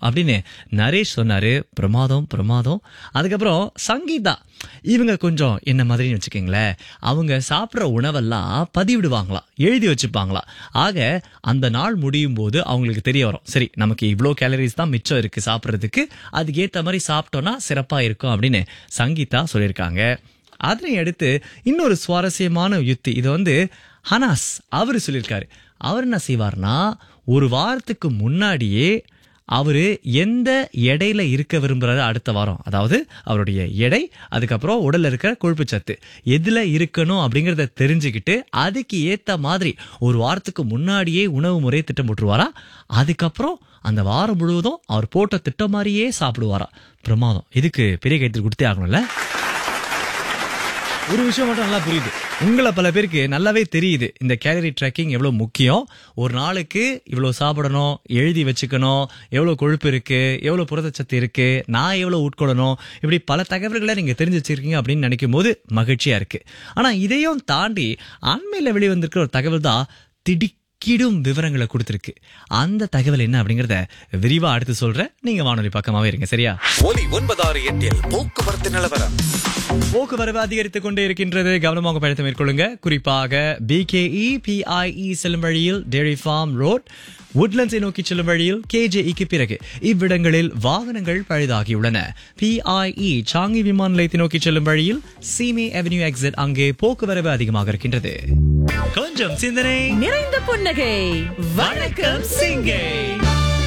அப்படின்னு நரேஷ் சொன்னாரு பிரமாதம் பிரமாதம் அதுக்கப்புறம் சங்கீதா இவங்க கொஞ்சம் என்ன மாதிரின்னு வச்சுக்கோங்களேன் அவங்க சாப்பிட்ற உணவெல்லாம் பதிவிடுவாங்களாம் எழுதி வச்சுப்பாங்களாம் ஆக அந்த நாள் முடியும் போது அவங்களுக்கு தெரிய வரும் சரி நமக்கு இவ்வளோ கேலரிஸ் தான் மிச்சம் இருக்கு சாப்பிட்றதுக்கு அதுக்கு ஏற்ற மாதிரி சாப்பிட்டோம்னா சிறப்பா இருக்கும் அப்படின்னு சங்கீதா சொல்லியிருக்காங்க அதனை அடுத்து இன்னொரு சுவாரஸ்யமான யுக்தி இது வந்து ஹனாஸ் அவர் சொல்லியிருக்காரு அவர் என்ன செய்வார்னா ஒரு வாரத்துக்கு முன்னாடியே அவரு எந்த எடையில இருக்க விரும்புறாரு அடுத்த வாரம் அதாவது அவருடைய எடை அதுக்கப்புறம் உடல்ல இருக்கிற கொழுப்பு சத்து எதுல இருக்கணும் அப்படிங்கறத தெரிஞ்சுக்கிட்டு அதுக்கு ஏத்த மாதிரி ஒரு வாரத்துக்கு முன்னாடியே உணவு முறையை திட்டம் போட்டுருவாரா அதுக்கப்புறம் அந்த வாரம் முழுவதும் அவர் போட்ட திட்டம் மாதிரியே சாப்பிடுவாரா பிரமாதம் இதுக்கு பெரிய கைத்து கொடுத்தே ஆகணும்ல ஒரு விஷயம் மட்டும் நல்லா புரியுது உங்களை பல பேருக்கு நல்லாவே தெரியுது இந்த கேலரி ட்ராக்கிங் எவ்வளவு முக்கியம் ஒரு நாளுக்கு இவ்வளவு சாப்பிடணும் எழுதி வச்சுக்கணும் எவ்வளவு கொழுப்பு இருக்கு எவ்வளவு புரதச்சத்து இருக்கு நான் எவ்வளவு உட்கொள்ளணும் இப்படி பல தகவல்களை நீங்க தெரிஞ்சு வச்சிருக்கீங்க அப்படின்னு நினைக்கும் போது மகிழ்ச்சியா இருக்கு ஆனா இதையும் தாண்டி அண்மையில வெளிவந்திருக்கிற ஒரு தகவல் தான் திடுக்கிடும் விவரங்களை கொடுத்திருக்கு அந்த தகவல் என்ன அப்படிங்கறத விரிவா அடுத்து சொல்றேன் நீங்க வானொலி பக்கமாவே இருங்க சரியா ஒலி ஒன்பதாறு எட்டில் போக்குவரத்து நிலவரம் போக்குவரவு அதிகரித்துக் கொண்டே இருக்கின்றது கவனமாக பயணத்தை மேற்கொள்ளுங்க குறிப்பாக பிகேஇ பிஐஇ செல்லும் வழியில் டெய்ரி ஃபார்ம் ரோட் உட்லண்ட்ஸை நோக்கி செல்லும் வழியில் கேஜேஇக்கு பிறகு இவ்விடங்களில் வாகனங்கள் பழுதாகியுள்ளன பிஐஇ சாங்கி விமான நிலையத்தை நோக்கி செல்லும் வழியில் சீமே அவென்யூ எக்ஸிட் அங்கே போக்குவரவு அதிகமாக இருக்கின்றது கொஞ்சம் சிந்தனை நிறைந்த புன்னகை வணக்கம் சிங்கை